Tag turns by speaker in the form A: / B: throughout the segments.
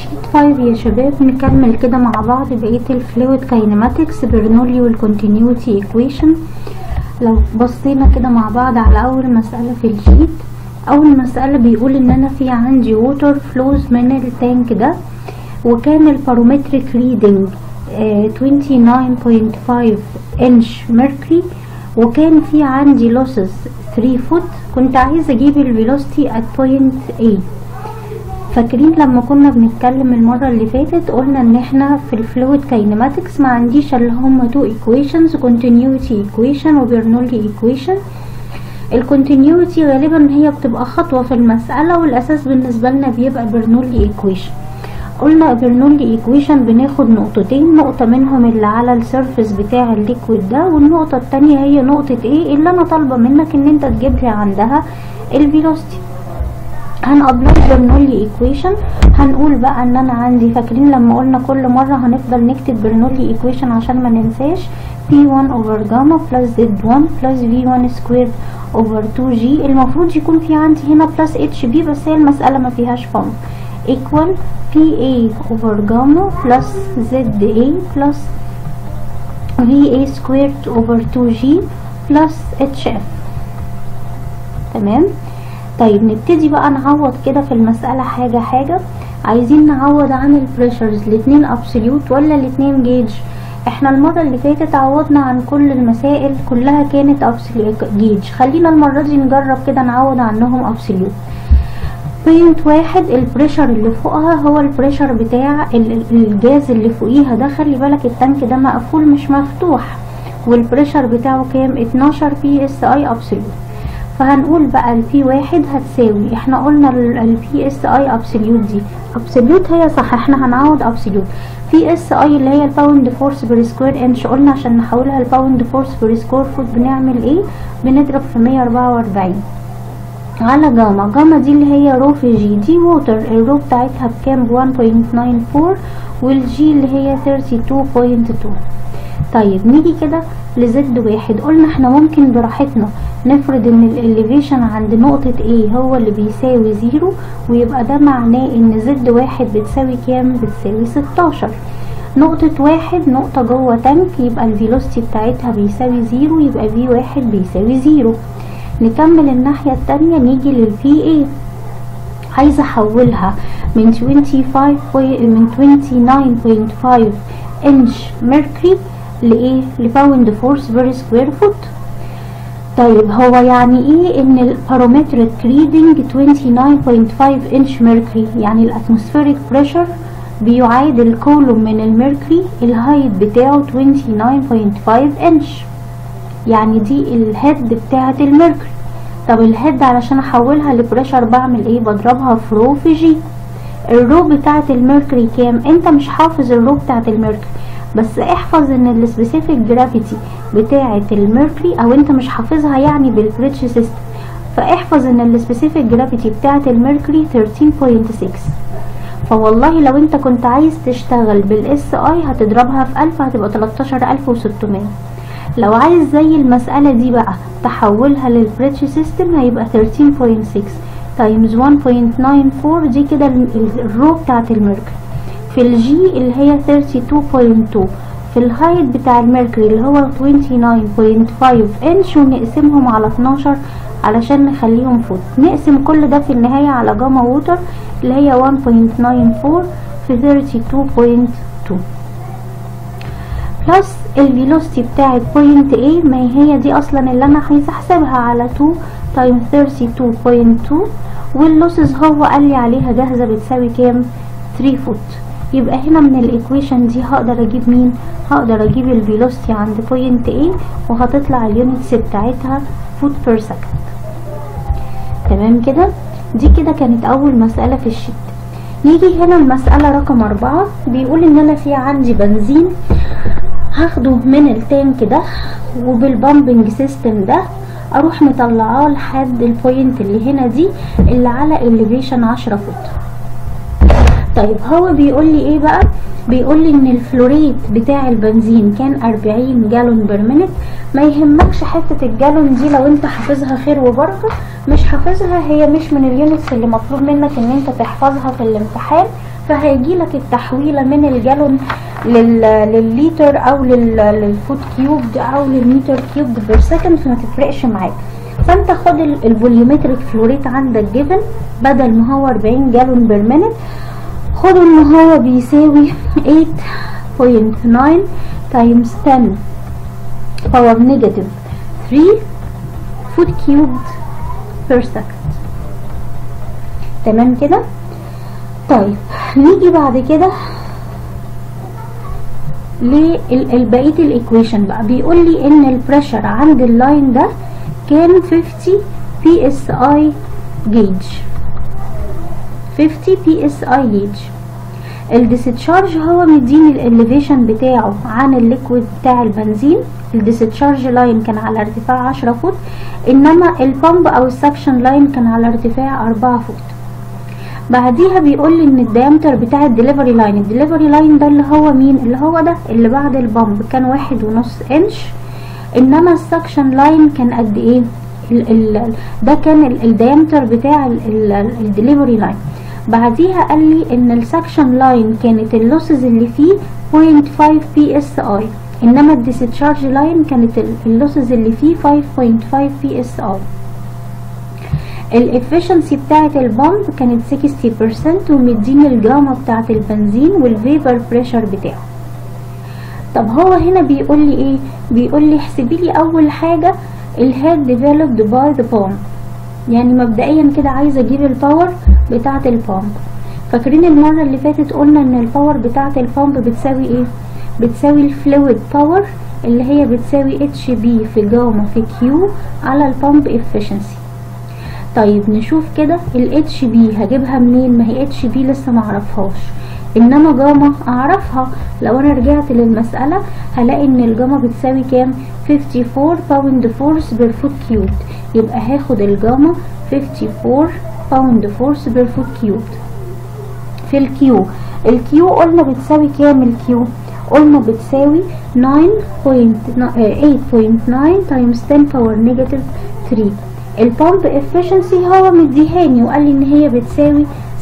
A: شيت 5 يا شباب نكمل كده مع بعض بقية الفلويد كاينماتكس برنولي والكونتينيوتي ايكويشن لو بصينا كده مع بعض على اول مسألة في الشيت اول مسألة بيقول ان انا في عندي ووتر فلوز من التانك ده وكان البارومتريك ريدنج 29.5 انش ميركوري وكان في عندي لوسز 3 فوت كنت عايزة اجيب الفيلوسيتي at point A فاكرين لما كنا بنتكلم المرة اللي فاتت قلنا ان احنا في الفلويد كاينماتكس ما عنديش اللي هما تو equations continuity equation و Bernoulli equation الكونتينيوتي غالبا هي بتبقى خطوة في المسألة والأساس بالنسبة لنا بيبقى برنولي equation قلنا برنولي equation بناخد نقطتين نقطة منهم اللي على السيرفس بتاع الليكويد ده والنقطة التانية هي نقطة ايه اللي انا طالبة منك ان انت تجيب لي عندها الفيلوسيتي هنابلاي برنولي ايكويشن هنقول بقى ان انا عندي فاكرين لما قلنا كل مرة هنفضل نكتب برنولي ايكويشن عشان ما ننساش P1 over gamma plus Z1 plus V1 squared over 2G المفروض يكون في عندي هنا plus HB بس هي المسألة ما فيهاش فهم equal PA over gamma plus ZA plus VA squared over 2G plus HF تمام طيب نبتدي بقى نعوض كده في المسألة حاجة حاجة عايزين نعوض عن البريشرز الاتنين ابسوليوت ولا الاتنين جيج احنا المرة اللي فاتت عوضنا عن كل المسائل كلها كانت ابسوليوت جيج خلينا المرة دي نجرب كده نعوض عنهم ابسوليوت بوينت واحد البريشر اللي فوقها هو البريشر بتاع الجاز اللي فوقيها ده خلي بالك التانك ده مقفول مش مفتوح والبريشر بتاعه كام 12 بي اس اي ابسوليوت فهنقول بقى البي واحد هتساوي احنا قلنا البي اس اي ابسوليوت دي ابسوليوت هي صح احنا هنعوض ابسوليوت بي اس اي اللي هي الباوند فورس بير سكوير انش قلنا عشان نحولها الباوند فورس بير سكوير فوت بنعمل ايه بنضرب في 144 على جاما جاما دي اللي هي رو في جي دي ووتر الرو بتاعتها بكام ب 1.94 والجي اللي هي 32.2 طيب نيجي كده لزد واحد قلنا احنا ممكن براحتنا نفرض ان الاليفيشن عند نقطة A هو اللي بيساوي زيرو ويبقى ده معناه ان زد واحد بتساوي كام بتساوي ستاشر نقطة واحد نقطة جوه تانك يبقى الفيلوسيتي بتاعتها بيساوي زيرو يبقى في واحد بيساوي زيرو نكمل الناحية التانية نيجي للبي اي عايزة احولها من 25 من 29.5 انش ميركوري لايه لباوند فورس بير سكوير فوت طيب هو يعني ايه ان البارومتريك ريدنج 29.5 انش ميركوري يعني الاتموسفيريك بريشر بيعادل كولوم من الميركوري الهايت بتاعه 29.5 انش يعني دي الهيد بتاعه الميركوري طب الهيد علشان احولها لبريشر بعمل ايه بضربها في رو في جي الرو بتاعه الميركوري كام انت مش حافظ الرو بتاعه الميركوري بس احفظ ان السبيسيفيك جرافيتي بتاعه الميركوري او انت مش حافظها يعني بالبريتش سيستم فاحفظ ان السبيسيفيك جرافيتي بتاعه الميركوري 13.6 فوالله لو انت كنت عايز تشتغل بالاس اي هتضربها في 1000 هتبقى 13600 لو عايز زي المسألة دي بقى تحولها للبريتش سيستم هيبقى 13.6 تايمز 1.94 دي كده الرو بتاعت الميركوري في الجي اللي هي 32.2 في الهايت بتاع الميركوري اللي هو 29.5 انش ونقسمهم على 12 علشان نخليهم فوت نقسم كل ده في النهاية على جاما ووتر اللي هي 1.94 في 32.2 بلس الفيلوسيتي بتاعت بوينت A ما هي دي اصلا اللي انا عايزه احسبها على 2 تايم 32.2 واللوسز هو قال لي عليها جاهزه بتساوي كام 3 فوت يبقى هنا من الايكويشن دي هقدر اجيب مين هقدر اجيب الفيلوسيتي عند بوينت A وهتطلع اليونتس بتاعتها فوت بير سكند تمام كده دي كده كانت اول مسألة في الشيت نيجي هنا المسألة رقم أربعة بيقول إن أنا في عندي بنزين هاخده من التانك ده وبالبامبنج سيستم ده اروح مطلعاه لحد البوينت اللي هنا دي اللي على elevation 10 فوت طيب هو بيقول لي ايه بقى بيقول لي ان الفلوريت بتاع البنزين كان 40 جالون بير مينت ما يهمكش حته الجالون دي لو انت حافظها خير وبركه مش حافظها هي مش من اليونتس اللي مطلوب منك ان انت تحفظها في الامتحان فهيجي لك التحويله من الجالون لل... للليتر او لل... للفوت كيوب او للمتر كيوب بير سكند فما تفرقش معاك فانت خد ال- الفوليومتريك فلوريت عندك جيفن بدل ما هو 40 جالون بير مينت خد ان هو بيساوي 8.9 تايمز 10 باور نيجاتيف 3 فوت كيوب بير سكند تمام كده طيب نيجي بعد كده لبقيه الايكويشن بقى بيقول لي ان البريشر عند اللاين ده كان 50 بي اس اي جيج 50 بي اس اي جيج الديستشارج هو مديني الاليفيشن بتاعه عن الليكويد بتاع البنزين الديستشارج لاين كان على ارتفاع 10 فوت انما البامب او السكشن لاين كان على ارتفاع 4 فوت بعديها بيقول لي ان الديامتر بتاع الدليفري لاين الدليفري لاين ده اللي هو مين اللي هو ده اللي بعد البامب كان واحد ونص انش انما السكشن لاين كان قد ايه ال ال ده كان الديامتر بتاع الدليفري لاين بعديها قال لي ان السكشن لاين كانت اللوسز اللي فيه 0.5 بي اس اي انما الديستشارج لاين كانت اللوسز اللي فيه 5.5 بي اس اي الافشنسي بتاعت البامب كانت 60% ومديني الجرامة بتاعت البنزين والفيبر بريشر بتاعه طب هو هنا بيقول لي ايه بيقول لي احسبي لي اول حاجة الهيد developed by the pump يعني مبدئيا كده عايزه اجيب الباور بتاعه البامب فاكرين المره اللي فاتت قلنا ان الباور بتاعه البامب بتساوي ايه بتساوي الفلويد باور اللي هي بتساوي اتش بي في جاما في كيو على البامب افشنسي طيب نشوف كده الاتش بي هجيبها منين ما هي اتش بي لسه معرفهاش انما جاما اعرفها لو انا رجعت للمسألة هلاقي ان الجاما بتساوي كام 54 باوند فورس بير فوت كيوب يبقى هاخد الجاما 54 باوند فورس بير فوت كيوب في الكيو الكيو قلنا بتساوي كام الكيو قلنا بتساوي 9.8.9 تايمز 10 باور نيجاتيف 3 البامب افشنسي هو مديهاني وقال لي ان هي بتساوي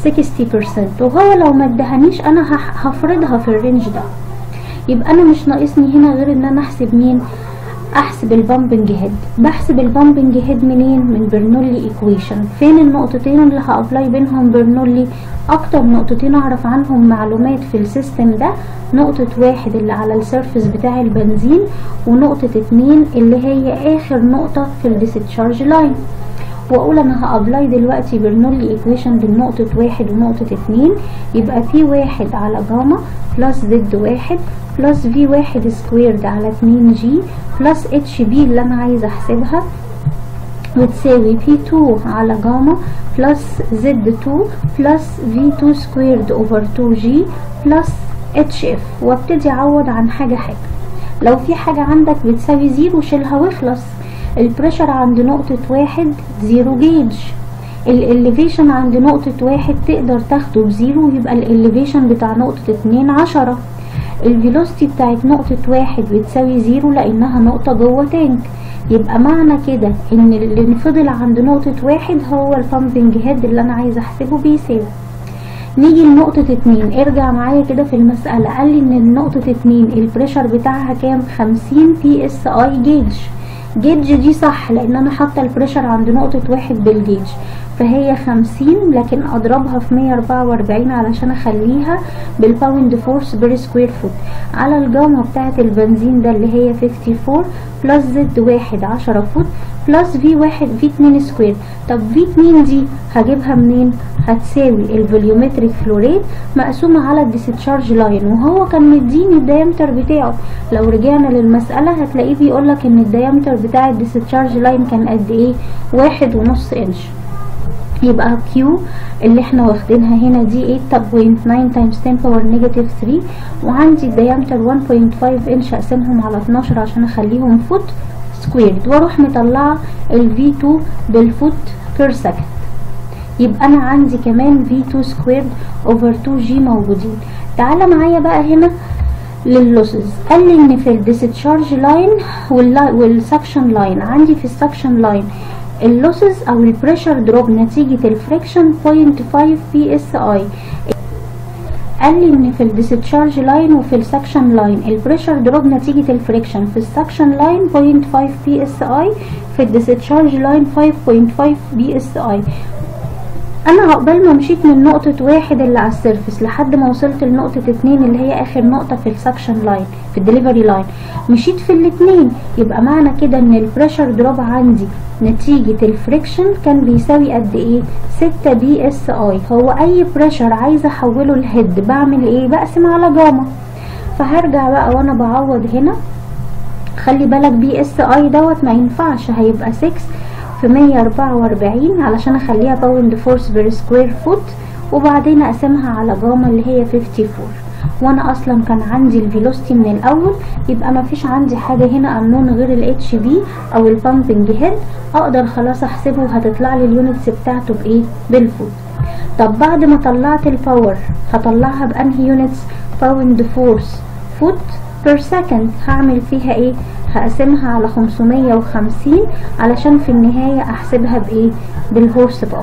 A: 60% وهو لو ما ادهانيش انا هفرضها في الرينج ده يبقى انا مش ناقصني هنا غير ان انا احسب مين احسب البامبنج هيد بحسب البامبنج هيد منين من برنولي ايكويشن فين النقطتين اللي هابلاي بينهم برنولي اكتر نقطتين اعرف عنهم معلومات في السيستم ده نقطة واحد اللي على السيرفس بتاع البنزين ونقطة اتنين اللي هي اخر نقطة في الديستشارج لاين واقول انا هابلاي دلوقتي برنولي ايكويشن بين نقطة واحد ونقطة اتنين يبقى في واحد على جاما بلس زد واحد بلس في واحد سكويرد على اتنين جي بلس اتش بي اللي انا عايزة احسبها بتساوي بي 2 على جاما بلس زد 2 بلس في 2 سكويرد اوفر 2 جي بلس اتش اف وابتدي اعوض عن حاجة حاجة لو في حاجة عندك بتساوي زيرو شيلها واخلص البريشر عند نقطة واحد زيرو جيج الاليفيشن عند نقطة واحد تقدر تاخده بزيرو يبقى الاليفيشن بتاع نقطة اتنين عشرة الفيلوسيتي بتاعت نقطة واحد بتساوي زيرو لانها نقطة جوه تانك يبقى معنى كده ان اللي فضل عند نقطة واحد هو البامبنج هيد اللي انا عايزة احسبه بيساوي نيجي لنقطة اتنين ارجع معايا كده في المسألة قال لي ان نقطة اتنين البريشر بتاعها كام خمسين بي اس اي جيج جيج دي صح لان انا حاطه البريشر عند نقطة واحد بالجيج فهي خمسين لكن اضربها في مية اربعة واربعين علشان اخليها بالباوند فورس بير سكوير فوت على الجاما بتاعة البنزين ده اللي هي فيفتي فور بلس زد واحد عشرة فوت بلس في واحد في اتنين سكوير طب في اتنين دي هجيبها منين هتساوي الفوليومتريك فلوريت مقسومة على الديستشارج لاين وهو كان مديني الديامتر بتاعه لو رجعنا للمسألة هتلاقيه بيقولك ان الديامتر بتاع الديستشارج لاين كان قد ايه واحد ونص انش يبقى كيو اللي احنا واخدينها هنا دي 8.9 تايمز 10 باور نيجاتيف 3 وعندي الديامتر 1.5 انش اقسمهم على 12 عشان اخليهم فوت سكويرد واروح مطلعه ال V2 بالفوت بير سكند يبقى انا عندي كمان V2 سكويرد اوفر 2 جي موجودين تعالى معايا بقى هنا لللوسز قال لي ان في الديستشارج لاين والسكشن لاين عندي في السكشن لاين اللوسز او البريشر دروب نتيجة الفريكشن 0.5 بي اس اي قال لي ان في الديسشارج لاين وفي السكشن لاين البريشر دروب نتيجة الفريكشن في السكشن لاين 0.5 بي اس اي في الديسشارج لاين 5.5 بي اس اي انا عقبال ما مشيت من نقطة واحد اللي على السيرفس لحد ما وصلت لنقطة اتنين اللي هي اخر نقطة في السكشن لاين في الدليفري لاين مشيت في الاتنين يبقى معنى كده ان البريشر دروب عندي نتيجة الفريكشن كان بيساوي قد ايه ستة بي اس اي هو اي بريشر عايزة احوله لهيد بعمل ايه بقسم على جاما فهرجع بقى وانا بعوض هنا خلي بالك بي اس اي دوت ما ينفعش هيبقى 6 في 144 علشان اخليها باوند فورس بير سكوير فوت وبعدين اقسمها على جاما اللي هي 54 وانا اصلا كان عندي الفيلوسيتي من الاول يبقى ما فيش عندي حاجة هنا امنون غير الاتش بي او البامبنج هيد اقدر خلاص احسبه وهتطلع لي اليونتس بتاعته بايه بالفوت طب بعد ما طلعت الباور هطلعها بانهي يونتس باوند فورس فوت بير سكند هعمل فيها ايه هقسمها على 550 علشان في النهاية احسبها بايه بالهورس باور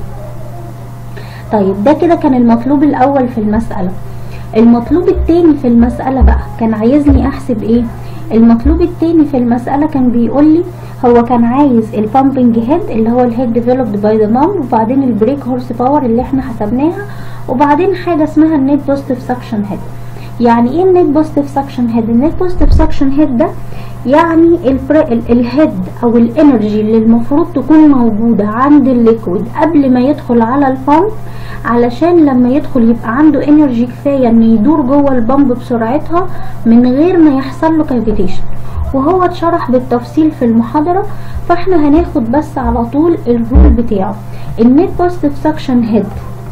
A: طيب ده كده كان المطلوب الاول في المسألة المطلوب التاني في المسألة بقى كان عايزني احسب ايه المطلوب التاني في المسألة كان بيقول لي هو كان عايز البامبنج هيد اللي هو الهيد ديفلوبد باي ذا بامب وبعدين البريك هورس باور اللي احنا حسبناها وبعدين حاجة اسمها النت بوزيتيف سكشن هيد يعني ايه النت بوزيتيف سكشن هيد النت بوزيتيف سكشن هيد ده يعني الهيد او الانرجي اللي المفروض تكون موجودة عند الليكويد قبل ما يدخل على البامب علشان لما يدخل يبقى عنده انرجي كفاية ان يدور جوه البامب بسرعتها من غير ما يحصل له كافيتيشن وهو اتشرح بالتفصيل في المحاضرة فاحنا هناخد بس على طول الرول بتاعه النت بوزيتيف سكشن هيد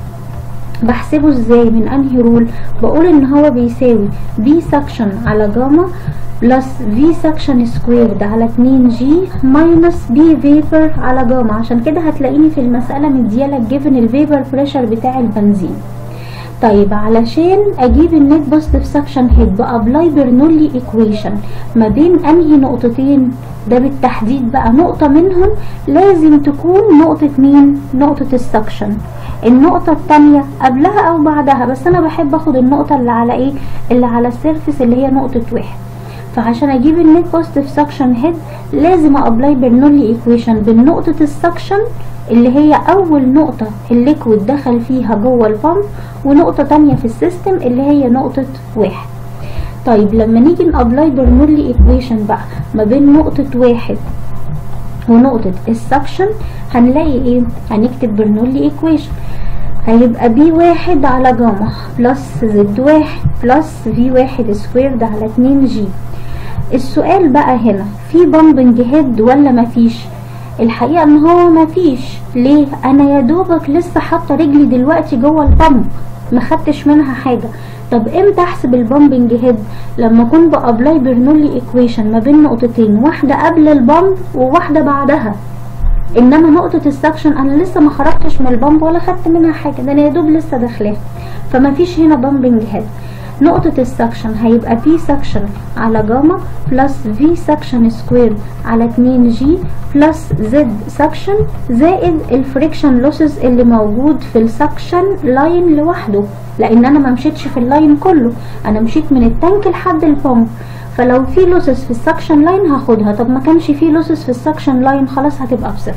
A: بحسبه ازاي من انهي رول بقول ان هو بيساوي بي سكشن على جاما بلس في سكشن سكويرد على 2 جي ماينس بي فيبر على جاما عشان كده هتلاقيني في المسألة مديالك جيفن الفيبر بريشر بتاع البنزين طيب علشان اجيب النت بوزيتيف سكشن هيد بابلاي برنولي ايكويشن ما بين انهي نقطتين ده بالتحديد بقى نقطة منهم لازم تكون نقطة مين نقطة السكشن النقطة التانية قبلها او بعدها بس انا بحب اخد النقطة اللي على ايه اللي على السيرفس اللي هي نقطة واحد فعشان اجيب النت بوزيتيف سكشن هيد لازم ابلاي برنولي ايكويشن بين نقطة السكشن اللي هي اول نقطة الليكويد دخل فيها جوه البامب ونقطة تانية في السيستم اللي هي نقطة واحد طيب لما نيجي نابلاي برنولي ايكويشن بقى ما بين نقطة واحد ونقطة السكشن هنلاقي ايه هنكتب برنولي ايكويشن هيبقى بي واحد على جاما بلس زد واحد بلس في واحد سكويرد على اتنين جي السؤال بقى هنا في بامبنج هيد ولا مفيش الحقيقة ان هو مفيش ليه انا يا دوبك لسه حاطة رجلي دلوقتي جوه البامب مخدتش منها حاجة طب امتى احسب البامبنج هيد لما اكون بابلاي برنولي ايكويشن ما بين نقطتين واحدة قبل البامب وواحدة بعدها انما نقطة السكشن انا لسه ما خرجتش من البامب ولا خدت منها حاجة ده انا يا دوب لسه داخلاها فمفيش هنا بامبنج هيد نقطة السكشن هيبقى بي سكشن على جاما بلس في سكشن سكوير على 2 جي بلس زد سكشن زائد الفريكشن لوسز اللي موجود في السكشن لاين لوحده لان انا ما مشيتش في اللاين كله انا مشيت من التانك لحد البامب فلو في لوسز في السكشن لاين هاخدها طب ما كانش في لوسز في السكشن لاين خلاص هتبقى بصفر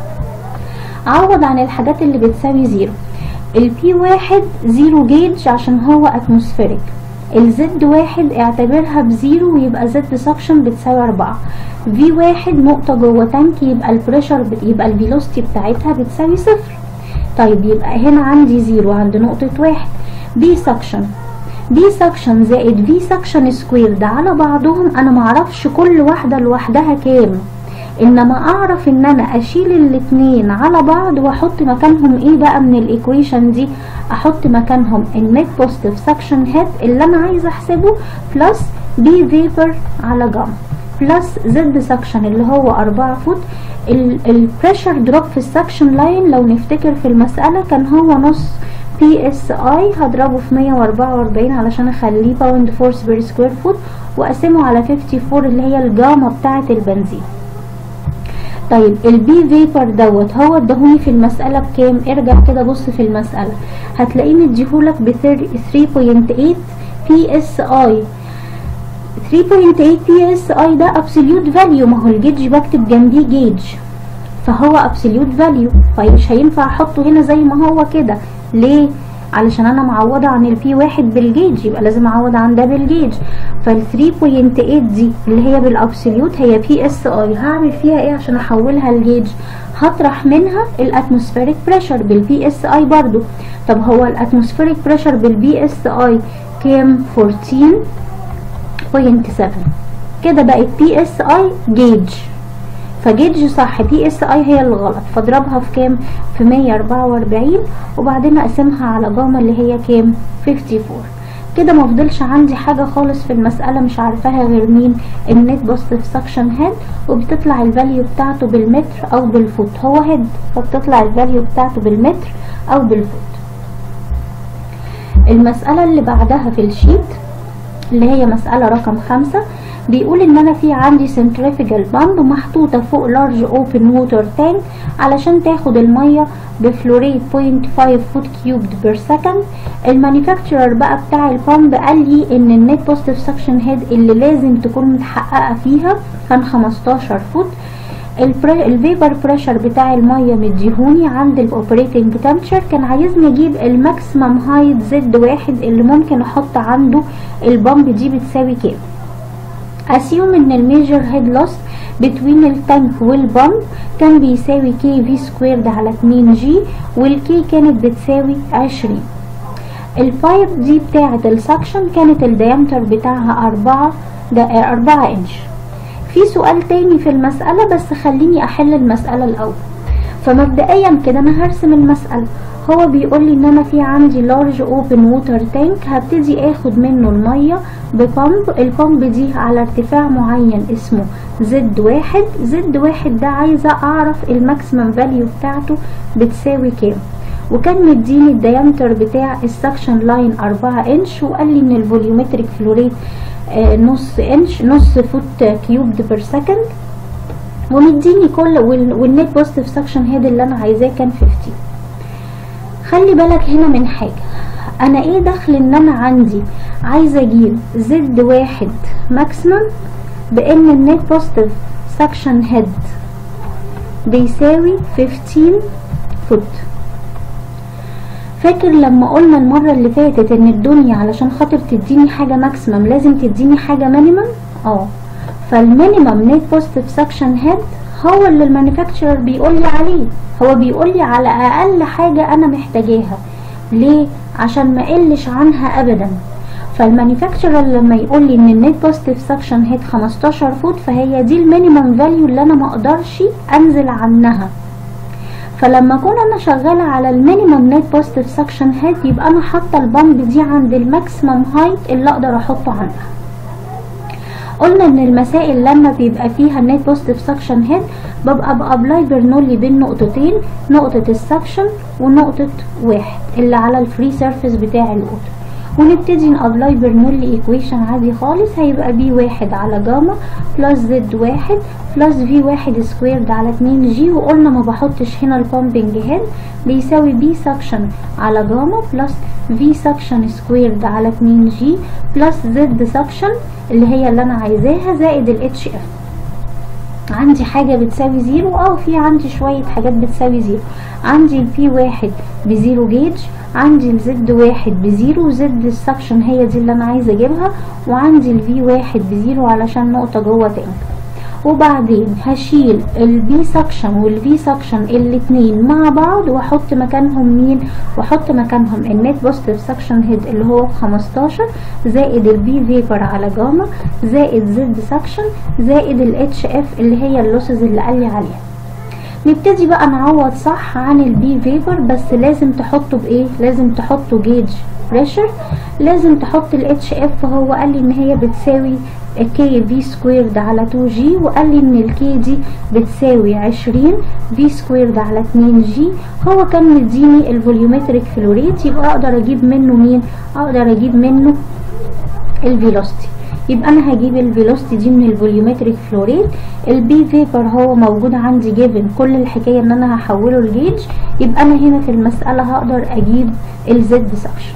A: عوض عن الحاجات اللي بتساوي زيرو البي واحد زيرو جيج عشان هو اتموسفيريك الزد واحد اعتبرها بزيرو ويبقى زد سكشن بتساوي اربعة في واحد نقطة جوه تانك يبقى البريشر يبقى الفيلوستي بتاعتها بتساوي صفر طيب يبقى هنا عندي زيرو عند نقطة واحد بي سكشن بي سكشن زائد في سكشن سكوير ده على بعضهم انا معرفش كل واحدة لوحدها كام انما اعرف ان انا اشيل الاتنين على بعض واحط مكانهم ايه بقى من الايكويشن دي احط مكانهم النت بوزيتيف سكشن هيد اللي انا عايزه احسبه بلس بي فيبر على جاما بلس زد سكشن اللي هو 4 فوت البريشر دروب في السكشن لاين لو نفتكر في المسألة كان هو نص بي اس اي هضربه في 144 علشان اخليه باوند فورس بير سكوير فوت واقسمه على 54 اللي هي الجاما بتاعة البنزين طيب البي فيبر دوت هو اداهوني في المسألة بكام ارجع كده بص في المسألة هتلاقيه مديهولك ب 3.8 بي اس اي 3.8 بي اس اي ده ابسوليوت فاليو ما هو الجيج بكتب جنبيه جيج فهو ابسوليوت فاليو فمش هينفع احطه هنا زي ما هو كده ليه علشان انا معوضة عن البي واحد بالجيج يبقى لازم اعوض عن ده بالجيج فال 3.8 دي اللي هي بالابسوليوت هي بي اس اي هعمل فيها ايه عشان احولها لجيج هطرح منها الاتموسفيريك بريشر بالبي اس اي برضو طب هو الاتموسفيريك بريشر بالبي اس اي كام 14.7 كده بقت بي اس اي جيج فجيج صح بي اس اي هي اللي غلط فاضربها في كام في 144 وبعدين اقسمها على جاما اللي هي كام 54 كده ما فضلش عندي حاجه خالص في المساله مش عارفاها غير مين النت بوزيتيف سكشن هيد وبتطلع الفاليو بتاعته بالمتر او بالفوت هو هيد فبتطلع الفاليو بتاعته بالمتر او بالفوت المساله اللي بعدها في الشيت اللي هي مساله رقم خمسة بيقول ان انا في عندي سنتريفيجال بامب محطوطة فوق لارج اوبن ووتر تانك علشان تاخد المية بفلوريد 0.5 فوت كيوبد بير سكند المانيفاكتشرر بقى بتاع البامب قال لي ان النت بوزيتيف سكشن هيد اللي لازم تكون متحققة فيها كان 15 فوت الفيبر بريشر بتاع الميه مديهوني عند الاوبريتنج تمبشر كان عايزني اجيب الماكسيمم هايت زد واحد اللي ممكن احط عنده البامب دي بتساوي كام assume ان الميجر هيد لوس بتوين التانك والبامب كان بيساوي كي في سكويرد على 2 جي والكي كانت بتساوي 20 البايب دي بتاعة السكشن كانت الديامتر بتاعها 4 ده 4 انش في سؤال تاني في المسألة بس خليني احل المسألة الاول فمبدئيا كده انا هرسم المسألة هو بيقول لي ان انا في عندي لارج اوبن ووتر تانك هبتدي اخد منه الميه ببامب البامب دي على ارتفاع معين اسمه زد واحد زد واحد ده عايزه اعرف الماكسيمم فاليو بتاعته بتساوي كام وكان مديني الديامتر بتاع السكشن لاين 4 انش وقال لي ان الفوليومتريك فلوريت آه نص انش نص فوت كيوبد بير سكند ومديني كل والنت بوزيتيف سكشن هيد اللي انا عايزاه كان 50 خلي بالك هنا من حاجة انا ايه دخل ان انا عندي عايزة اجيب زد واحد ماكسيمم بان النت بوزيتيف سكشن هيد بيساوي 15 فوت فاكر لما قلنا المرة اللي فاتت ان الدنيا علشان خاطر تديني حاجة ماكسيمم لازم تديني حاجة مينيمم اه فالمينيمم نت بوزيتيف سكشن هيد هو اللي المانيفاكتشرر بيقول لي عليه هو بيقول لي على اقل حاجة انا محتاجاها ليه عشان ما اقلش عنها ابدا فالمانيفاكتشرر لما يقول لي ان النت بوزيتيف سكشن هيد 15 فوت فهي دي المينيمم فاليو اللي انا ما اقدرش انزل عنها فلما اكون انا شغاله على المينيمم نت بوزيتيف سكشن هيد يبقى انا حاطه البامب دي عند الماكسيمم هايت اللي اقدر احطه عندها قلنا ان المسائل لما بيبقى فيها النت بوزيتيف سكشن هيد ببقى بابلاي برنولي بين نقطتين نقطة السكشن ونقطة واحد اللي على الفري سيرفيس بتاع الووتر ونبتدي نابلاي برنولي ايكويشن عادي خالص هيبقى بي واحد على جاما بلس زد واحد بلس في واحد سكويرد على اتنين جي وقلنا ما بحطش هنا البامبنج هيد بيساوي بي سكشن على جاما بلس في سكشن سكويرد على اتنين جي بلس زد سكشن اللي هي اللي انا عايزاها زائد الاتش اف عندي حاجة بتساوي زيرو او في عندي شوية حاجات بتساوي زيرو عندي البي واحد بزيرو جيج عندي الزد واحد بزيرو زد السكشن هي دي اللي انا عايزة اجيبها وعندي الفي واحد بزيرو علشان نقطة جوه تانك وبعدين هشيل البي سكشن والفي سكشن الاتنين مع بعض واحط مكانهم مين واحط مكانهم النت بوزيتيف سكشن هيد اللي هو 15 زائد البي فيبر على جاما زائد زد سكشن زائد الاتش اف اللي هي اللوسز اللي قال لي عليها نبتدي بقى نعوض صح عن البي فيبر بس لازم تحطه بايه لازم تحطه جيج بريشر لازم تحط الاتش اف هو قال لي ان هي بتساوي كي في سكويرد على 2 جي وقال لي ان الكي دي بتساوي 20 في سكويرد على 2 جي هو كان مديني الفوليومتريك فلوريت يبقى اقدر اجيب منه مين اقدر اجيب منه الفيلوسيتي يبقى انا هجيب الفيلوسيتي دي من الفوليومتريك فلو ريت البي فيبر هو موجود عندي جيفن كل الحكايه ان انا هحوله لجيج يبقى انا هنا في المساله هقدر اجيب الزد سكشن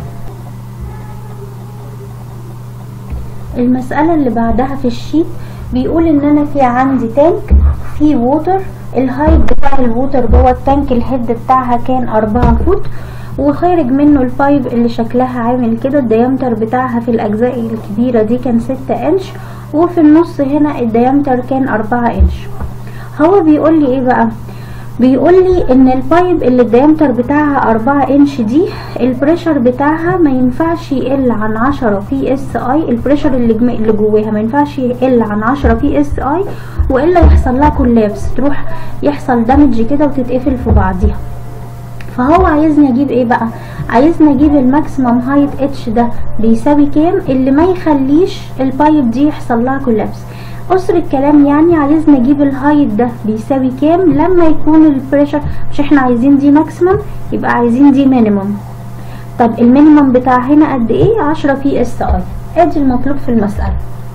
A: المسألة اللي بعدها في الشيت بيقول ان انا في عندي تانك في ووتر الهايت بتاع الووتر جوه التانك الهيد بتاعها كان أربعة فوت وخارج منه البايب اللي شكلها عامل كده الديامتر بتاعها في الأجزاء الكبيرة دي كان ستة انش وفي النص هنا الديامتر كان أربعة انش هو بيقول لي ايه بقى بيقول لي ان البايب اللي الديامتر بتاعها أربعة انش دي البريشر بتاعها ما ينفعش يقل عن عشرة بي اس اي البريشر اللي, جم... اللي جواها ما ينفعش يقل عن عشرة بي اس اي والا يحصل لها كولابس تروح يحصل دامج كده وتتقفل في بعضيها فهو عايزني اجيب ايه بقى عايزني اجيب الماكسيمم هايت اتش ده بيساوي كام اللي ما يخليش البايب دي يحصل لها كولابس قصر الكلام يعني عايزني اجيب الهايت ده بيساوي كام لما يكون البريشر مش احنا عايزين دي ماكسيمم يبقى عايزين دي مينيمم طب المينيمم بتاع هنا قد ايه 10 بي اس اي ادي المطلوب في المسألة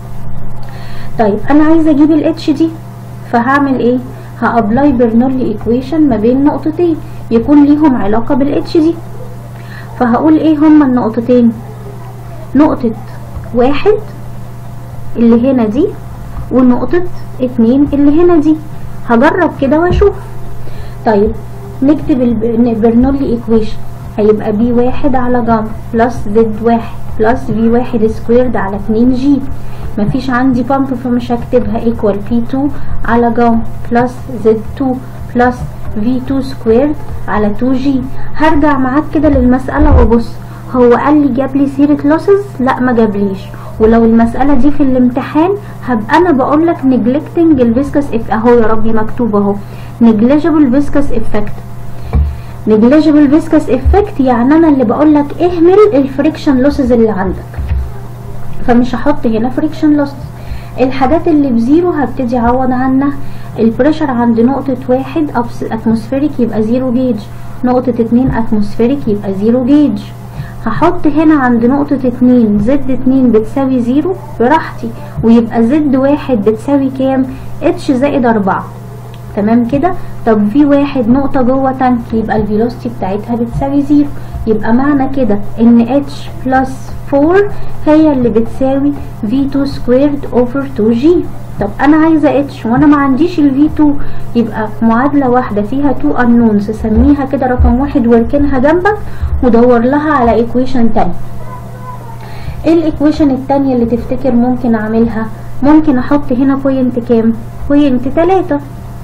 A: طيب انا عايزه اجيب الاتش دي فهعمل ايه هابلاي برنولي ايكويشن ما بين نقطتين يكون ليهم علاقة بالاتش دي فهقول ايه هما النقطتين نقطة واحد اللي هنا دي ونقطة اتنين اللي هنا دي هجرب كده واشوف طيب نكتب البرنولي ايكويشن هيبقى بي واحد على جام بلس زد واحد بلس في واحد سكويرد على اتنين جي مفيش عندي بامب فمش هكتبها ايكوال بي تو على جام بلس زد تو بلس في تو سكويرد على 2 جي هرجع معاك كده للمسألة وابص هو قال لي جاب لي سيرة لوسز لا ما جابليش ولو المسألة دي في الامتحان هبقى انا بقول لك neglecting الفيسكس اف اهو يا ربي مكتوب اهو negligible viscous effect negligible viscous effect يعني انا اللي بقول لك اهمل الفريكشن لوسز اللي عندك فمش هحط هنا فريكشن لوسز الحاجات اللي بزيرو هبتدي اعوض عنها البريشر عند نقطة واحد اتموسفيريك يبقى زيرو جيج نقطة اتنين اتموسفيريك يبقى زيرو جيج هحط هنا عند نقطة اتنين زد اتنين بتساوي زيرو براحتي ويبقى زد واحد بتساوي كام اتش زائد اربعة تمام كده طب في واحد نقطة جوه تانك يبقى الفيلوسيتي بتاعتها بتساوي زيرو يبقى معنى كده ان اتش بلس 4 هي اللي بتساوي V2 سكويرد اوفر 2G طب انا عايزة اتش وانا ما عنديش ال V2 يبقى معادلة واحدة فيها 2 unknowns سميها كده رقم واحد واركنها جنبك ودور لها على ايكويشن تاني ايه الايكويشن التانية اللي تفتكر ممكن اعملها ممكن احط هنا بوينت كام بوينت تلاتة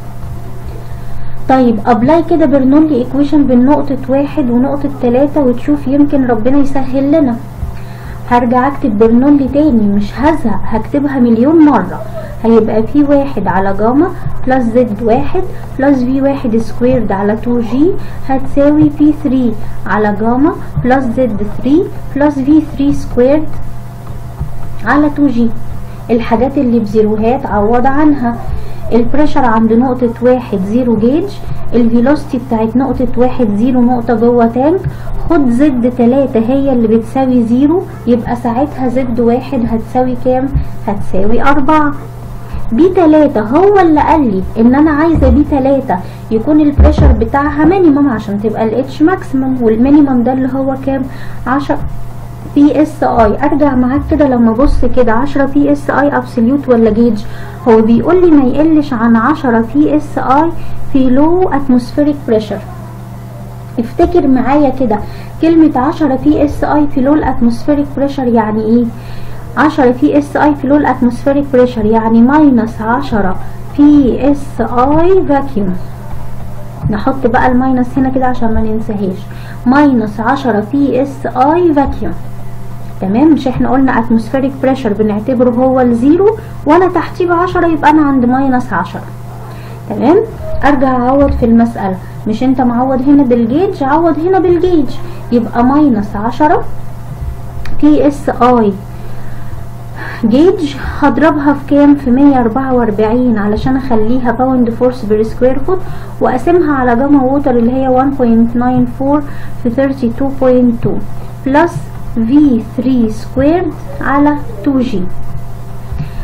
A: طيب ابلاي كده برنولي ايكويشن بين نقطة واحد ونقطة تلاتة وتشوف يمكن ربنا يسهل لنا هرجع اكتب برنولي تاني مش هزهق هكتبها مليون مرة هيبقى في واحد على جاما بلس زد واحد بلس في واحد سكويرد على 2 جي هتساوي في 3 على جاما بلس زد 3 بلس في 3 سكويرد على 2 جي الحاجات اللي بزيروهات عوض عنها البريشر عند نقطة واحد زيرو جيج الفيلوسيتي بتاعت نقطة واحد زيرو نقطة جوه تانك خد زد تلاتة هي اللي بتساوي زيرو يبقى ساعتها زد واحد هتساوي كام هتساوي اربعة بي تلاتة هو اللي قال لي ان انا عايزة بي تلاتة يكون البريشر بتاعها مينيمم عشان تبقى الاتش ماكسيمم والمينيمم ده اللي هو كام عشر بي اس اي ارجع معاك كده لما ابص كده 10 بي اس اي ابسوليوت ولا جيج هو بيقول لي ما يقلش عن 10 بي اس اي في لو اتموسفيريك بريشر افتكر معايا كده كلمة 10 بي اس اي في لو الاتموسفيريك بريشر يعني ايه 10 بي اس اي في لو الاتموسفيريك بريشر يعني ماينس 10 بي اس اي فاكيوم نحط بقى الماينس هنا كده عشان ما ننساهاش ماينس 10 بي اس اي فاكيوم تمام مش احنا قلنا اتموسفيريك بريشر بنعتبره هو الزيرو وانا تحتيه بعشرة يبقى انا عند ماينس عشرة تمام ارجع اعوض في المسألة مش انت معوض هنا بالجيج عوض هنا بالجيج يبقى ماينس عشرة بي اس اي جيج هضربها في كام في 144 علشان اخليها باوند فورس بير سكوير فوت واقسمها على جاما ووتر اللي هي 1.94 في 32.2 بلس V3 سكويرد على 2G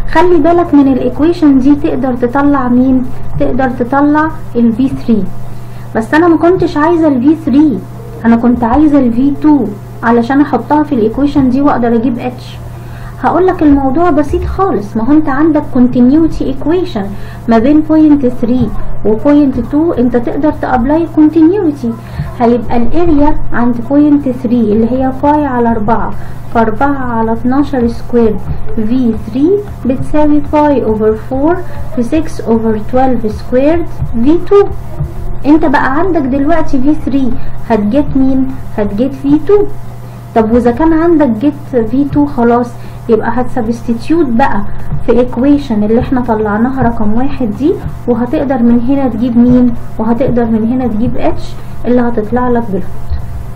A: خلي بالك من الايكويشن دي تقدر تطلع مين تقدر تطلع ال V3 بس انا ما كنتش عايزه ال V3 انا كنت عايزه ال V2 علشان احطها في الايكويشن دي واقدر اجيب H هقول لك الموضوع بسيط خالص ما هو انت عندك continuity equation ما بين point 3 و point 2 انت تقدر تابلاي continuity هيبقى الاريا عند point 3 اللي هي باي على 4 في 4 على 12 سكوير في 3 بتساوي باي اوفر 4 في 6 اوفر 12 سكوير في 2 انت بقى عندك دلوقتي في 3 هتجيت مين هتجيت في 2 طب واذا كان عندك جيت في 2 خلاص يبقى هتسبستيتيوت بقى في ايكويشن اللي احنا طلعناها رقم واحد دي وهتقدر من هنا تجيب مين وهتقدر من هنا تجيب اتش اللي هتطلع لك بالفوت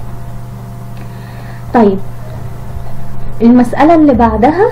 A: طيب المسألة اللي بعدها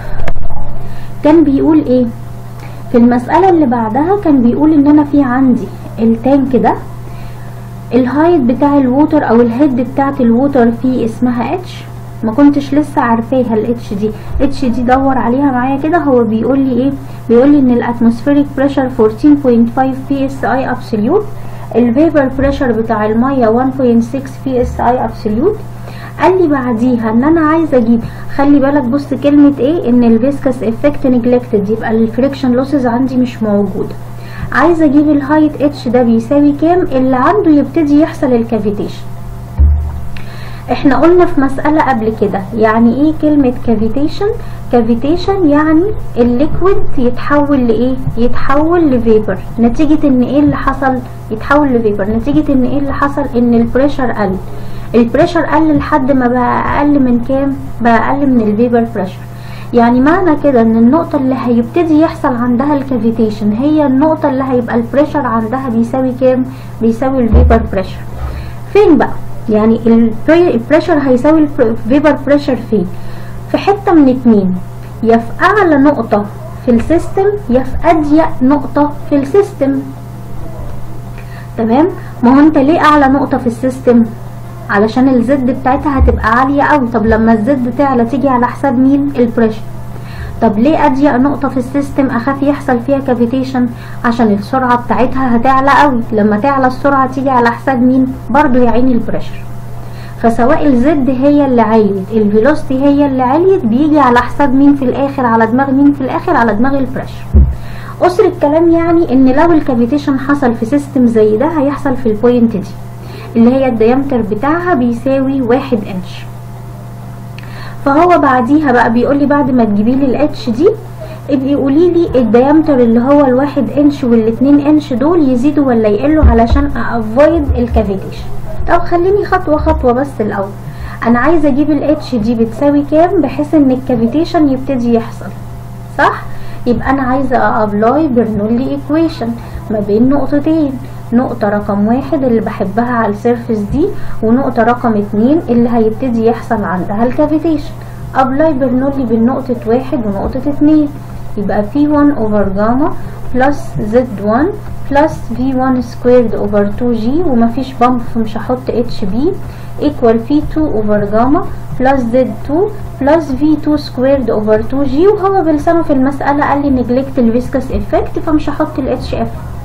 A: كان بيقول ايه في المسألة اللي بعدها كان بيقول ان انا في عندي التانك ده الهايت بتاع الووتر او الهيد بتاعت الووتر فيه اسمها اتش ما كنتش لسه عارفاها الاتش دي اتش دي دور عليها معايا كده هو بيقول لي ايه بيقول لي ان الاتموسفيريك بريشر 14.5 بي اس اي ابسوليوت الفيبر بريشر بتاع الميه 1.6 بي اس اي ابسوليوت قال لي بعديها ان انا عايزه اجيب خلي بالك بص كلمه ايه ان الفيسكس افكت نيجلكتد يبقى الفريكشن لوسز عندي مش موجوده عايزه اجيب الهايت اتش ده بيساوي كام اللي عنده يبتدي يحصل الكافيتيشن احنا قلنا في مسألة قبل كده يعني ايه كلمة كافيتيشن كافيتيشن يعني الليكويد يتحول لايه يتحول لفيبر نتيجة ان ايه اللي حصل يتحول لفيبر نتيجة ان ايه اللي حصل ان البريشر قل البريشر قل لحد ما بقى اقل من كام بقى اقل من الفيبر بريشر يعني معنى كده ان النقطة اللي هيبتدي يحصل عندها الكافيتيشن هي النقطة اللي هيبقى البريشر عندها بيساوي كام بيساوي الفيبر بريشر فين بقى يعني البريشر هيساوي الفيبر بريشر فين في حتة من اتنين يا في اعلى نقطة في السيستم يا في اضيق نقطة في السيستم تمام ما هو انت ليه اعلى نقطة في السيستم علشان الزد بتاعتها هتبقى عالية قوي طب لما الزد تعلى تيجي على حساب مين البريشر طب ليه اضيق نقطة في السيستم اخاف يحصل فيها كافيتيشن عشان السرعة بتاعتها هتعلى قوي لما تعلى السرعة تيجي على حساب مين برضو يا عيني البريشر فسواء الزد هي اللي عليت الفيلوستي هي اللي عليت بيجي على حساب مين في الاخر على دماغ مين في الاخر على دماغ البريشر قصر الكلام يعني ان لو الكافيتيشن حصل في سيستم زي ده هيحصل في البوينت دي اللي هي الديامتر بتاعها بيساوي واحد انش فهو بعديها بقى بيقول لي بعد ما تجيبي لي الاتش دي ابقي قولي لي الديامتر اللي هو الواحد انش والاتنين انش دول يزيدوا ولا يقلوا علشان افويد الكافيتيشن طب خليني خطوه خطوه بس الاول انا عايزه اجيب الاتش دي بتساوي كام بحيث ان الكافيتيشن يبتدي يحصل صح يبقى انا عايزه ابلاي برنولي ايكويشن ما بين نقطتين نقطة رقم واحد اللي بحبها على السيرفس دي ونقطة رقم اتنين اللي هيبتدي يحصل عندها الكافيتيشن ابلاي برنولي بين نقطة واحد ونقطة اتنين يبقى في 1 over gamma plus z1 plus v1 squared over 2g ومفيش بامب فمش هحط hb equal v2 over gamma plus z2 plus v2 squared over 2g وهو بلسانه في المسألة قال لي neglect الفيسكس effect فمش هحط ال hf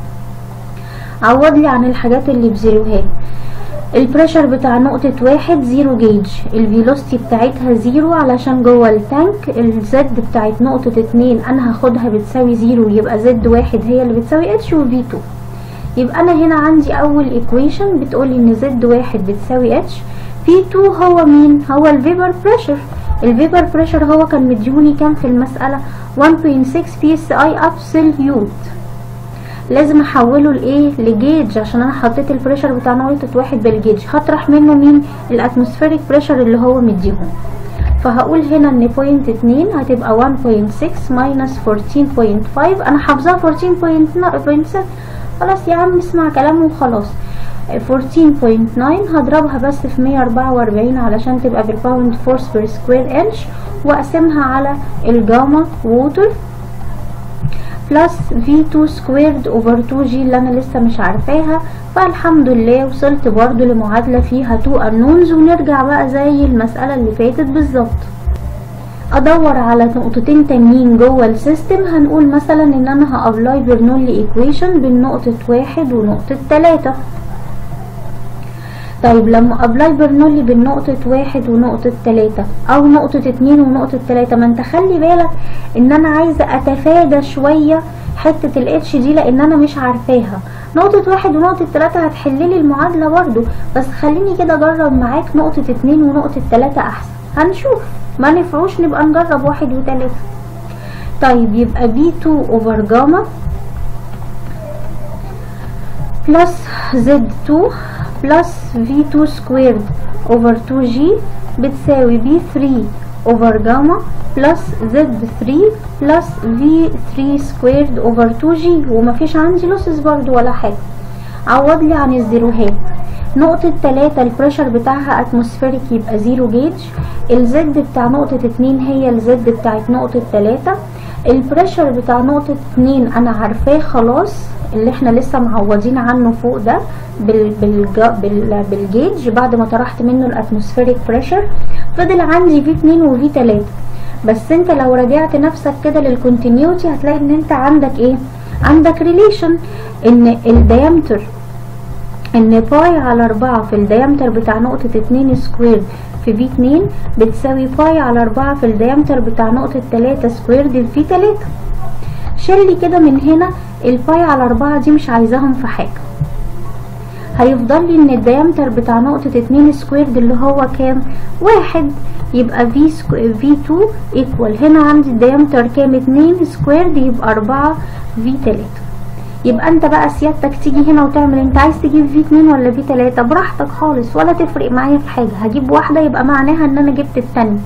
A: عوض لي عن الحاجات اللي بزيروها البريشر بتاع نقطة واحد زيرو جيج الفيلوستي بتاعتها زيرو علشان جوه التانك الزد بتاعت نقطة اتنين انا هاخدها بتساوي زيرو يبقى زد واحد هي اللي بتساوي اتش وفي تو يبقى انا هنا عندي اول ايكويشن بتقولي ان زد واحد بتساوي اتش في تو هو مين هو الفيبر بريشر الفيبر بريشر هو كان مديوني كام في المسألة 1.6 بي اس اي ابسوليوت لازم احوله لايه لجيج عشان انا حطيت البريشر بتاع نقطة واحد بالجيج هطرح منه مين الاتموسفيريك بريشر اللي هو مديهم فهقول هنا ان بوينت اتنين هتبقى 1.6 ماينس 14.5 انا حافظاها 14.7 خلاص يا عم اسمع كلامه وخلاص 14.9 هضربها بس في 144 علشان تبقى بالباوند فورس بير سكوير انش واقسمها على الجاما ووتر بلس V2 سكويرد اوفر 2G اللي انا لسه مش عارفاها فالحمد لله وصلت برضو لمعادلة فيها 2 unknowns ونرجع بقى زي المسألة اللي فاتت بالظبط ادور على نقطتين تانيين جوه السيستم هنقول مثلا ان انا هابلاي برنولي ايكويشن بين نقطة واحد ونقطة تلاتة طيب لما ابلاي برنولي بين نقطة واحد ونقطة تلاتة او نقطة اتنين ونقطة تلاتة ما انت خلي بالك ان انا عايزة اتفادى شوية حتة الاتش دي لان انا مش عارفاها نقطة واحد ونقطة تلاتة هتحللي المعادلة برضو بس خليني كده اجرب معاك نقطة اتنين ونقطة تلاتة احسن هنشوف ما نفعوش نبقى نجرب واحد وتلاتة طيب يبقى بي تو اوفر جاما بلس زد تو بلس في تو سكويرد اوفر تو جي بتساوي بي ثري اوفر جاما بلس زد ثري بلس في ثري سكويرد اوفر تو جي ومفيش عندي لوسز برضو ولا حاجة عوض لي عن الزيروهات نقطة تلاتة البريشر بتاعها اتموسفيريك يبقى زيرو جيج الزد بتاع نقطة اتنين هي الزد بتاعت نقطة تلاتة البريشر بتاع نقطة اتنين انا عارفاه خلاص اللي احنا لسه معوضين عنه فوق ده بال بالجا بال بالجيج بعد ما طرحت منه الاتموسفيريك بريشر فضل عندي في اتنين وفي تلاتة بس انت لو رجعت نفسك كده للكونتينيوتي هتلاقي ان انت عندك ايه عندك ريليشن ان الديامتر ان باي على اربعة في الديامتر بتاع نقطة اتنين سكوير في في اتنين بتساوي باي على اربعة في الديامتر بتاع نقطة تلاتة سكوير دي في تلاتة شيلي كده من هنا الباي على اربعة دي مش عايزاهم في حاجة هيفضل لي ان الديامتر بتاع نقطة اتنين سكويرد اللي هو كام واحد يبقى في سكو... في 2 ايكوال هنا عندي الديامتر كام اتنين سكويرد يبقى اربعة في تلاتة يبقى انت بقى سيادتك تيجي هنا وتعمل انت عايز تجيب في اتنين ولا في تلاتة براحتك خالص ولا تفرق معايا في حاجة هجيب واحدة يبقى معناها ان انا جبت التانية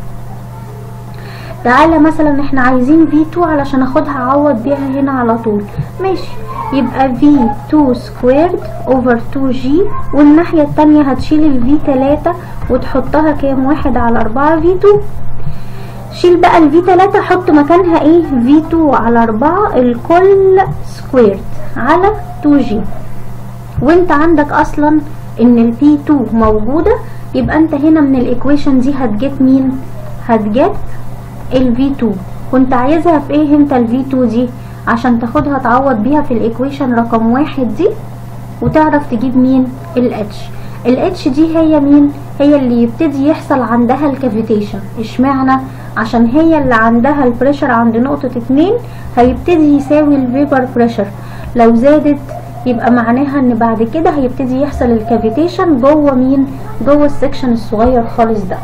A: تعالى مثلا احنا عايزين في 2 علشان اخدها اعوض بيها هنا على طول ماشي يبقى في 2 سكويرد اوفر 2 جي والناحية التانية هتشيل الفي 3 وتحطها كام واحد على اربعة في 2 شيل بقى الفي 3 حط مكانها ايه في 2 على 4 الكل سكويرد على 2 جي وانت عندك اصلا ان البي 2 موجودة يبقى انت هنا من الايكويشن دي هتجيت مين هتجيت الفي 2 كنت عايزها في ايه انت الفي 2 دي عشان تاخدها تعوض بيها في الايكويشن رقم واحد دي وتعرف تجيب مين الاتش الاتش دي هي مين هي اللي يبتدي يحصل عندها الكافيتيشن اشمعنى عشان هي اللي عندها البريشر عند نقطة اتنين هيبتدي يساوي الفيبر بريشر لو زادت يبقى معناها ان بعد كده هيبتدي يحصل الكافيتيشن جوه مين جوه السكشن الصغير خالص ده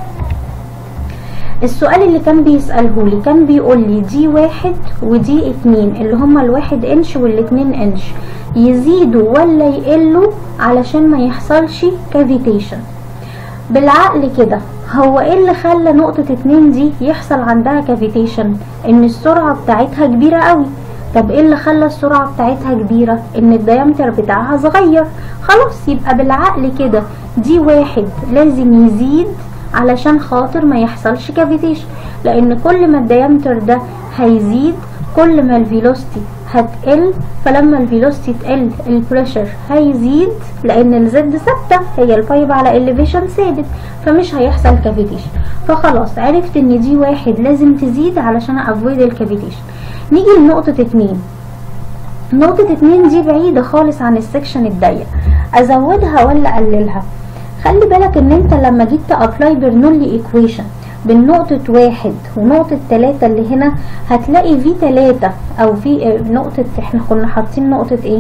A: السؤال اللي كان بيسأله لي كان بيقول لي دي واحد ودي اتنين اللي هما الواحد انش والاتنين انش يزيدوا ولا يقلوا علشان ما يحصلش كافيتيشن بالعقل كده هو ايه اللي خلى نقطة اتنين دي يحصل عندها كافيتيشن ان السرعة بتاعتها كبيرة قوي طب ايه اللي خلى السرعة بتاعتها كبيرة ان الديامتر بتاعها صغير خلاص يبقى بالعقل كده دي واحد لازم يزيد علشان خاطر ما يحصلش كافيتيشن لان كل ما الديامتر ده هيزيد كل ما الفيلوستي هتقل فلما الفيلوستي تقل البريشر هيزيد لان الزد ثابته هي البايب على اليفيشن ثابت فمش هيحصل كافيتيشن فخلاص عرفت ان دي واحد لازم تزيد علشان افويد الكافيتيشن نيجي لنقطه اتنين نقطة اتنين دي بعيدة خالص عن السكشن الضيق ازودها ولا اقللها خلي بالك ان انت لما جيت تابلاي برنولي ايكويشن بين نقطة واحد ونقطة تلاتة اللي هنا هتلاقي في تلاتة او في نقطة احنا كنا حاطين نقطة ايه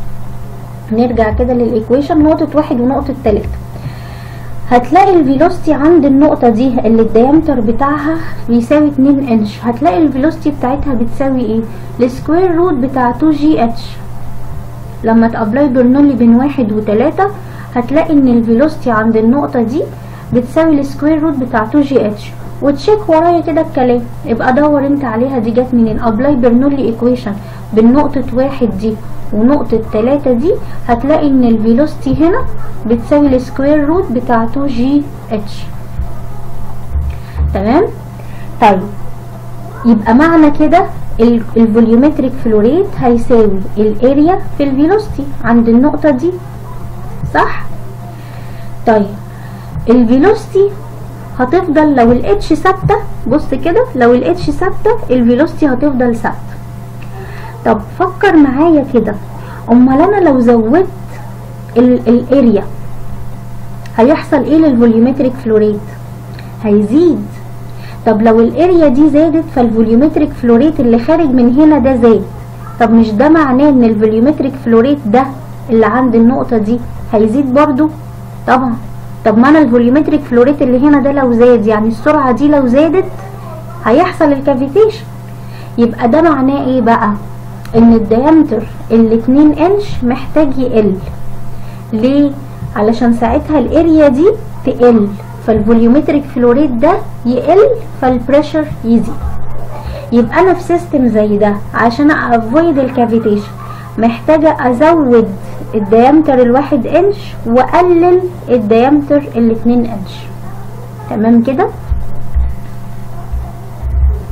A: نرجع كده للايكويشن نقطة واحد ونقطة تلاتة هتلاقي الفيلوستي عند النقطة دي اللي الديامتر بتاعها بيساوي 2 انش هتلاقي الفيلوستي بتاعتها بتساوي ايه السكوير روت بتاع 2 جي اتش لما تابلاي برنولي بين واحد وتلاتة هتلاقي ان الفيلوستي عند النقطة دي بتساوي السكوير روت بتاع 2 جي اتش وتشيك ورايا كده الكلام يبقى دور انت عليها دي جت منين ابلاي برنولي ايكويشن بين نقطة واحد دي ونقطة تلاتة دي هتلاقي ان الفيلوستي هنا بتساوي السكوير روت بتاع 2 جي اتش تمام طيب يبقى معنى كده الفوليومتريك فلوريت هيساوي الاريا في الفيلوستي عند النقطة دي صح طيب الفيلوستي هتفضل لو الاتش ثابته بص كده لو الاتش ثابته الفيلوسيتي هتفضل ثابته طب فكر معايا كده امال انا لو زودت الاريا هيحصل ايه للفوليومتريك فلوريت هيزيد طب لو الاريا دي زادت فالفوليومتريك فلوريت اللي خارج من هنا ده زاد طب مش ده معناه ان الفوليومتريك فلوريت ده اللي عند النقطة دي هيزيد برضو طبعا طب ما انا الفوليومتريك فلوريت اللي هنا ده لو زاد يعني السرعة دي لو زادت هيحصل الكافيتيشن يبقى ده معناه ايه بقى ان الديامتر الاتنين انش محتاج يقل ليه علشان ساعتها الاريا دي تقل فالفوليومتريك فلوريت ده يقل فالبريشر يزيد يبقى انا في سيستم زي ده عشان افويد الكافيتيشن محتاجة ازود الديامتر الواحد انش واقلل الديامتر الاتنين انش تمام كده